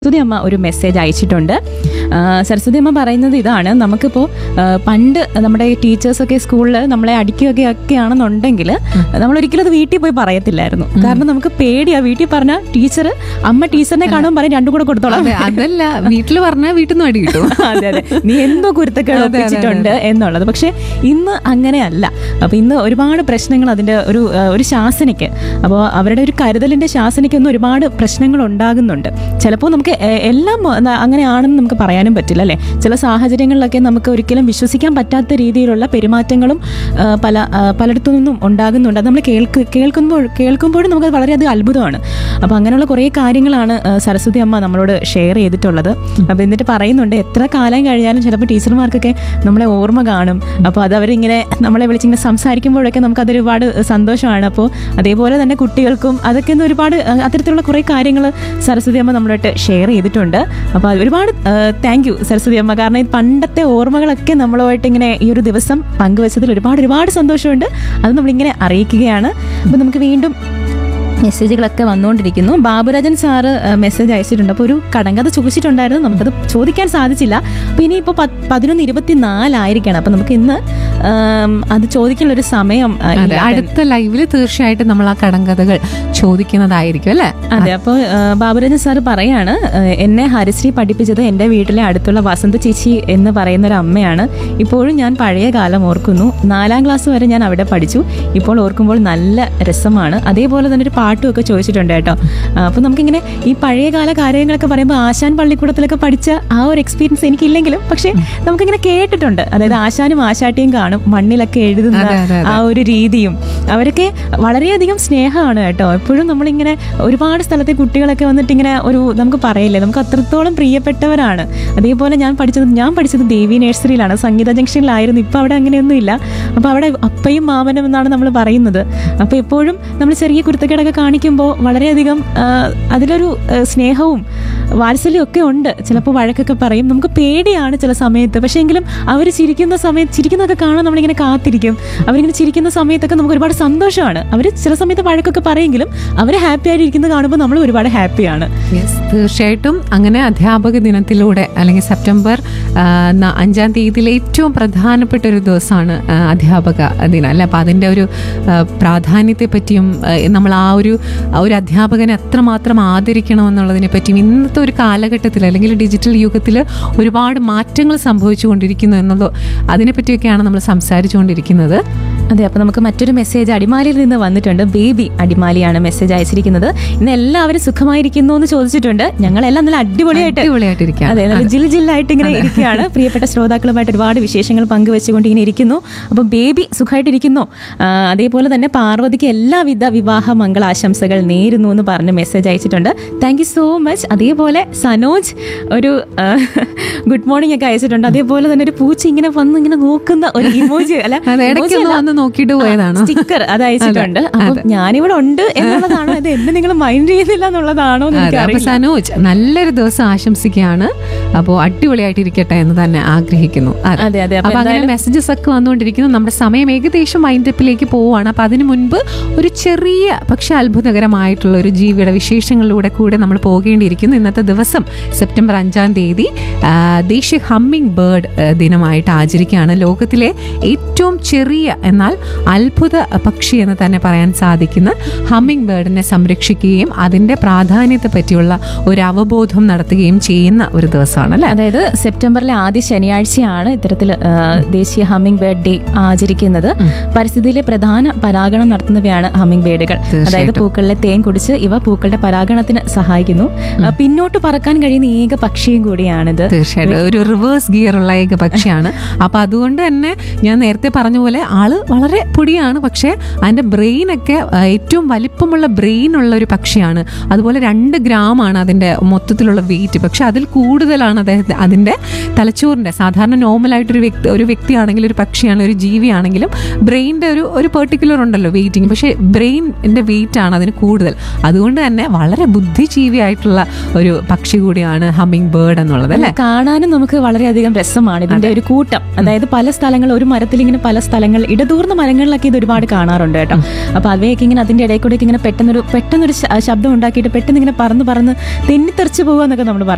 സരസ്വതി അമ്മ ഒരു മെസ്സേജ് അയച്ചിട്ടുണ്ട് ആ, സരസ്വതി അമ്മ പറയുന്നത് ഇതാണ് നമുക്കിപ്പോൾ ആ, പണ്ട് നമ്മുടെ ടീച്ചേഴ്സൊക്കെ സ്കൂളിൽ നമ്മളെ അടിക്കുകയൊക്കെ ഒക്കെ ആണെന്നുണ്ടെങ്കിൽ നമ്മൾ ഒരിക്കലും അത് വീട്ടിൽ പോയി പറയത്തില്ലായിരുന്നു കാരണം നമുക്ക് പേടിയാ വീട്ടിൽ പറഞ്ഞാൽ ടീച്ചർ അമ്മ ടീച്ചറിനെ കാണുമ്പോൾ പറയും രണ്ടും കൂടെ കൊടുത്തോളാം അതെ അതല്ല വീട്ടിൽ പറഞ്ഞാൽ വീട്ടിൽ നിന്ന് അടി കിട്ടും അതെ അതെ നീ എന്തോ കുരുത്തക്കേട് അതെ, അതെ, ഒപ്പിച്ചിട്ടുണ്ട് എന്നുള്ളത് പക്ഷെ ഇന്ന് അങ്ങനെയല്ല അപ്പൊ ഇന്ന് ഒരുപാട് പ്രശ്നങ്ങൾ അതിന്റെ ഒരു ആ, ഒരു ശാസനയ്ക്ക് അപ്പോൾ അവരുടെ ഒരു കരുതലിന്റെ ശാസനയ്ക്ക് ഒന്നും ഒരുപാട് പ്രശ്നങ്ങൾ ഉണ്ടാകുന്നുണ്ട് ചിലപ്പോൾ നമുക്ക് എ- എല്ലാം ന- അങ്ങനെയാണെന്ന് നമുക്ക് പറയാനും പറ്റില്ല അല്ലേ ചില സാഹചര്യങ്ങളിലൊക്കെ നമുക്ക് ഒരിക്കലും വിശ്വസിക്കാൻ പറ്റാത്ത രീതിയിലുള്ള പെരുമാറ്റങ്ങളും ആ, പല ആ, പലയിടത്തു നിന്നും ഉണ്ടാകുന്നുണ്ട് അത് നമ്മൾ കേൾക്ക് കേൾക്കുമ്പോൾ കേൾക്കുമ്പോഴും നമുക്ക് വളരെയധികം അത്ഭുതമാണ് അപ്പോൾ അങ്ങനെയുള്ള കുറേ കാര്യങ്ങളാണ് ആ, സരസ്വതി അമ്മ നമ്മളോട് ഷെയർ ചെയ്തിട്ടുള്ളത് അപ്പോൾ എന്നിട്ട് പറയുന്നുണ്ട് എത്ര കാലം കഴിഞ്ഞാലും ചിലപ്പോൾ ടീച്ചർമാർക്കൊക്കെ നമ്മളെ ഓർമ്മ കാണും അപ്പോൾ അത് അവരിങ്ങനെ നമ്മളെ വിളിച്ചിങ്ങനെ സംസാരിക്കുമ്പോഴൊക്കെ നമുക്ക് അതൊരു ഒരുപാട് സന്തോഷമാണ് അപ്പോൾ അതേപോലെ തന്നെ കുട്ടികൾക്കും അതൊക്കെ ഒന്ന് ഒരുപാട് ആ, അത്തരത്തിലുള്ള കുറേ കാര്യങ്ങൾ സരസ്വതി അമ്മ നമ്മളായിട്ട് ഷെയർ ചെയ്തിട്ടുണ്ട് അപ്പോൾ അത് ഒരുപാട് താങ്ക് യു സരസ്വതി അമ്മ കാരണം ഈ പണ്ടത്തെ ഓർമ്മകളൊക്കെ നമ്മളുമായിട്ട് ഇങ്ങനെ ഈ ഒരു ദിവസം പങ്കുവച്ചതിൽ ഒരുപാട് ഒരുപാട് സന്തോഷമുണ്ട് അത് നമ്മളിങ്ങനെ അറിയിക്കുകയാണ് അപ്പോൾ നമുക്ക് വീണ്ടും മെസ്സേജുകളൊക്കെ വന്നുകൊണ്ടിരിക്കുന്നു ബാബുരാജൻ സാറ് മെസ്സേജ് അയച്ചിട്ടുണ്ട് അപ്പോൾ ഒരു കടങ്കഥ ചോദിച്ചിട്ടുണ്ടായിരുന്നു നമുക്കത് ചോദിക്കാൻ സാധിച്ചില്ല അപ്പോൾ ഇനിയിപ്പോൾ പതിനൊന്ന് ഇരുപത്തിനാലായിരിക്കണം അപ്പോൾ നമുക്ക് ഇന്ന് ആം, അത് ചോദിക്കാനുള്ള ഒരു സമയം ആ, അതെ ഇല്ല. അടുത്ത ലൈവില് തീർച്ചയായിട്ടും നമ്മൾ ആ കടങ്കഥകൾ ചോദിക്കുന്നതായിരിക്കും അല്ലേ അതെ അപ്പോൾ ബാബുരാജൻ സാറ് പറയാണ് ആ, എന്നെ ഹരിശ്രീ പഠിപ്പിച്ചത് എൻ്റെ വീട്ടിലെ അടുത്തുള്ള വസന്ത ചേച്ചി എന്ന് പറയുന്ന ഒരു അമ്മയാണ് ഇപ്പോഴും ഞാൻ പഴയ കാലം ഓർക്കുന്നു നാലാം ക്ലാസ് വരെ ഞാൻ അവിടെ പഠിച്ചു ഇപ്പോൾ ഓർക്കുമ്പോൾ നല്ല രസമാണ് അതേപോലെ തന്നെ ഒരു പാട്ടും ഒക്കെ ചോദിച്ചിട്ടുണ്ട് കേട്ടോ അപ്പോൾ നമുക്കിങ്ങനെ ഈ പഴയ കാല കാര്യങ്ങളൊക്കെ പറയുമ്പോൾ ആശാൻ പള്ളിക്കൂടത്തിലൊക്കെ പഠിച്ച ആ ഒരു എക്സ്പീരിയൻസ് എനിക്കില്ലെങ്കിലും പക്ഷേ നമുക്കിങ്ങനെ കേട്ടിട്ടുണ്ട് അതായത് ആശാനും ആശാട്ടിയും കാണും മണ്ണിലൊക്കെ എഴുതുന്ന അതെ, അതെ, അതെ. ആ ഒരു രീതിയും അവരൊക്കെ വളരെയധികം സ്നേഹമാണ് കേട്ടോ എപ്പോഴും നമ്മളിങ്ങനെ ഒരുപാട് സ്ഥലത്തെ കുട്ടികളൊക്കെ വന്നിട്ട് ഇങ്ങനെ ഒരു നമുക്ക് പറയില്ലേ നമുക്ക് അത്രത്തോളം പ്രിയപ്പെട്ടവരാണ് അതേപോലെ ഞാൻ പഠിച്ചത് ഞാൻ പഠിച്ചത് ദേവി നഴ്സറിയിലാണ് സംഗീത ജംഗ്ഷനിലായിരുന്നു ഇപ്പം അവിടെ അങ്ങനെയൊന്നും ഇല്ല അപ്പോൾ അവിടെ അപ്പയും മാമനും എന്നാണ് നമ്മൾ പറയുന്നത് അപ്പോൾ എപ്പോഴും നമ്മൾ ചെറിയ കുരുത്തക്കേടൊക്കെ കാണിക്കുമ്പോൾ വളരെയധികം ആ, അതിലൊരു ആ, സ്നേഹവും വാത്സല്യം ഒക്കെ ഉണ്ട് ചിലപ്പോൾ വഴക്കൊക്കെ പറയും നമുക്ക് പേടിയാണ് ചില സമയത്ത് പക്ഷേ എങ്കിലും അവർ ചിരിക്കുന്ന സമയത്ത് ചിരിക്കുന്നതൊക്കെ കാണാൻ നമ്മളിങ്ങനെ കാത്തിരിക്കും അവരിങ്ങനെ ചിരിക്കുന്ന സമയത്തൊക്കെ നമുക്ക് ഒരുപാട് സന്തോഷമാണ് അവർ ചില സമയത്ത് വഴക്കൊക്കെ പറയെങ്കിലും അവർ ഹാപ്പി ആയിട്ടിരിക്കുന്നത് കാണുമ്പോൾ നമ്മൾ ഒരുപാട് ഹാപ്പിയാണ് യെസ് തീർച്ചയായിട്ടും അങ്ങനെ അധ്യാപക ദിനത്തിലൂടെ അല്ലെങ്കിൽ സെപ്റ്റംബർ ആ, ന- അഞ്ചാം തീയതിയിലെ ഏറ്റവും പ്രധാനപ്പെട്ട ഒരു ദിവസമാണ് ആ, അധ്യാപക ദിനം അല്ലെ അപ്പം അതിൻ്റെ ഒരു ആ, പ്രാധാന്യത്തെ പറ്റിയും ആ, നമ്മൾ ആ ഒരു ആ ഒരു അധ്യാപകനെ എത്രമാത്രം ആദരിക്കണം എന്നുള്ളതിനെ പറ്റിയും ഇന്നത്തെ ഒരു കാലഘട്ടത്തിൽ അല്ലെങ്കിൽ ഡിജിറ്റൽ യുഗത്തിൽ ഒരുപാട് മാറ്റങ്ങൾ സംഭവിച്ചുകൊണ്ടിരിക്കുന്നു എന്നുള്ളത് അതിനെപ്പറ്റിയൊക്കെയാണ് നമ്മൾ സംസാരിച്ചുകൊണ്ടിരിക്കുന്നത് അതെ അപ്പോൾ നമുക്ക് മറ്റൊരു മെസ്സേജ് അടിമാലിയിൽ നിന്ന് വന്നിട്ടുണ്ട് ബേബി അടിമാലിയാണ് മെസ്സേജ് അയച്ചിരിക്കുന്നത് ഇന്ന് എല്ലാവരും സുഖമായിരിക്കുന്നു എന്ന് ചോദിച്ചിട്ടുണ്ട് ഞങ്ങളെല്ലാം നല്ല അടിപൊളിയായിട്ട് അടിപൊളിയായിട്ടിരിക്കുകയാണ്. അതെ നല്ല ജിൽ ജില്ലായിട്ട് ഇങ്ങനെ ഇരിക്കുകയാണ് പ്രിയപ്പെട്ട ശ്രോതാക്കളുമായിട്ട് ഒരുപാട് വിശേഷങ്ങൾ പങ്കുവെച്ചുകൊണ്ട് ഇങ്ങനെ ഇരിക്കുന്നു അപ്പം ബേബി സുഖമായിട്ടിരിക്കുന്നു ആ, അതേപോലെ തന്നെ പാർവതിക്ക് എല്ലാവിധ വിവാഹ മംഗളാശംസകൾ നേരുന്നു എന്ന് പറഞ്ഞ് മെസ്സേജ് അയച്ചിട്ടുണ്ട് താങ്ക് യു സോ മച്ച് അതേപോലെ സനോജ് ഒരു ഗുഡ് മോർണിംഗ് ഒക്കെ അയച്ചിട്ടുണ്ട് അതേപോലെ തന്നെ ഒരു പൂച്ച ഇങ്ങനെ വന്ന് ഇങ്ങനെ നോക്കുന്ന ഒരു ഇമോജി അല്ല അതെ emoji ഇടയ്ക്ക് ഒന്ന് അല്ല. വന്ന് നോക്കിയിട്ട് പോയതാണോ സ്റ്റിക്കർ അത് അയച്ചിട്ടുണ്ട് അപ്പം ഞാനിവിടെ ഉണ്ട് എന്നുള്ളതാണോ ഇത് എന്നെ നിങ്ങൾ മൈൻഡ് ചെയ്യുന്നില്ല എന്നുള്ളതാണോ എന്ന് അതെ അപ്പൊ എനിക്കറിയില്ല സനോജ് നല്ലൊരു ദിവസം ആശംസിക്കുകയാണ് അപ്പോൾ അടിപൊളിയായിട്ടിരിക്കട്ടെ എന്ന് തന്നെ ആഗ്രഹിക്കുന്നു അതെ. അതെ അതെ അപ്പൊ അപ്പൊ അങ്ങനെ മെസ്സേജസ് ഒക്കെ വന്നുകൊണ്ടിരിക്കുന്നു നമ്മുടെ സമയം ഏകദേശം മൈൻഡപ്പിലേക്ക് പോവാണ് അപ്പൊ അതിനു മുൻപ് ഒരു ചെറിയ പക്ഷെ അത്ഭുതകരമായിട്ടുള്ള ഒരു ജീവിയുടെ വിശേഷങ്ങളിലൂടെ കൂടെ നമ്മൾ പോകേണ്ടിയിരിക്കുന്നു ഇന്നത്തെ ദിവസം സെപ്റ്റംബർ അഞ്ചാം തീയതി ആ, ദേശീയ ഹമ്മിങ് ബേർഡ് ദിനമായിട്ട് ആചരിക്കുകയാണ് ലോകത്തിലെ ഏറ്റവും ചെറിയ എന്നാൽ അത്ഭുത പക്ഷി എന്ന് തന്നെ പറയാൻ സാധിക്കുന്ന ഹമ്മിങ് ബേർഡിനെ സംരക്ഷിക്കുകയും അതിന്റെ പ്രാധാന്യത്തെ പറ്റിയുള്ള ഒരു അവബോധം നടത്തുകയും ചെയ്യുന്ന ഒരു ദിവസമാണ് അല്ലെ അതായത് സെപ്റ്റംബറിലെ ആദ്യ ശനിയാഴ്ചയാണ് ഇത്തരത്തിൽ ആ, ദേശീയ ഹമ്മിംഗ് ബേർഡ് ഡേ ആചരിക്കുന്നത് പരിസ്ഥിതിയിലെ പ്രധാന പരാഗണം നടത്തുന്നവയാണ് ഹമ്മിംഗ് ബേർഡുകൾ അതായത് പൂക്കളിലെ തേൻ കുടിച്ച് ഇവ പൂക്കളുടെ പരാഗണത്തിന് സഹായിക്കുന്നു ആ, പിന്നോട്ട് പറക്കാൻ കഴിയുന്ന ഏക പക്ഷിയും കൂടിയാണിത് തീർച്ചയായിട്ടും ഒരു റിവേഴ്സ് ഗിയർ ഉള്ള ഏക പക്ഷിയാണ് അപ്പൊ അതുകൊണ്ട് തന്നെ ഞാൻ നേരത്തെ പറഞ്ഞ പോലെ ആള് വളരെ പൊടിയാണ് പക്ഷേ അതിന്റെ ബ്രെയിൻ ഒക്കെ ആ, ഏറ്റവും വലിപ്പമുള്ള ബ്രെയിൻ ഉള്ള ഒരു പക്ഷിയാണ് അതുപോലെ രണ്ട് ഗ്രാം ആണ് അതിന്റെ മൊത്തത്തിലുള്ള വെയിറ്റ് പക്ഷെ അതിൽ കൂടുതലാണ് അദ്ദേഹത്തെ അതിന്റെ തലച്ചോറിന്റെ സാധാരണ നോർമൽ ആയിട്ടൊരു വ്യക്തി ഒരു വ്യക്തിയാണെങ്കിലും ഒരു പക്ഷിയാണ് ഒരു ജീവിയാണെങ്കിലും ബ്രെയിനിന്റെ ഒരു ഒരു പെർട്ടിക്കുലർ ഉണ്ടല്ലോ വെയിറ്റിംഗ് പക്ഷേ ബ്രെയിനിന്റെ വെയിറ്റ് ആണ് അതിന് കൂടുതൽ അതുകൊണ്ട് തന്നെ വളരെ ബുദ്ധിജീവിയായിട്ടുള്ള ഒരു പക്ഷി കൂടിയാണ് ഹമ്മിങ് ബേർഡ് എന്നുള്ളത് അല്ലേ കാണാനും നമുക്ക് വളരെയധികം രസമാണ് ഇതിന്റെ ഒരു കൂട്ടം അതായത് പല സ്ഥലങ്ങൾ ഒരു മരത്തിൽ ഇങ്ങനെ പല സ്ഥലങ്ങൾ ഇടതൂർന്ന മരങ്ങളിലൊക്കെ ഇത് ഒരുപാട് കാണാറുണ്ട് കേട്ടോ അപ്പൊ അവയൊക്കെ ഇങ്ങനെ അതിന്റെ ഇടയിൽ കൂടെ ഇങ്ങനെ പെട്ടെന്നൊരു പെട്ടെന്നൊരു ശ- ശബ്ദം ഉണ്ടാക്കിയിട്ട് പെട്ടെന്ന് ഇങ്ങനെ പറന്ന് പറന്ന് തെന്നിത്തെറിച്ച് പോകുക എന്നൊക്കെ നമ്മൾ പറയും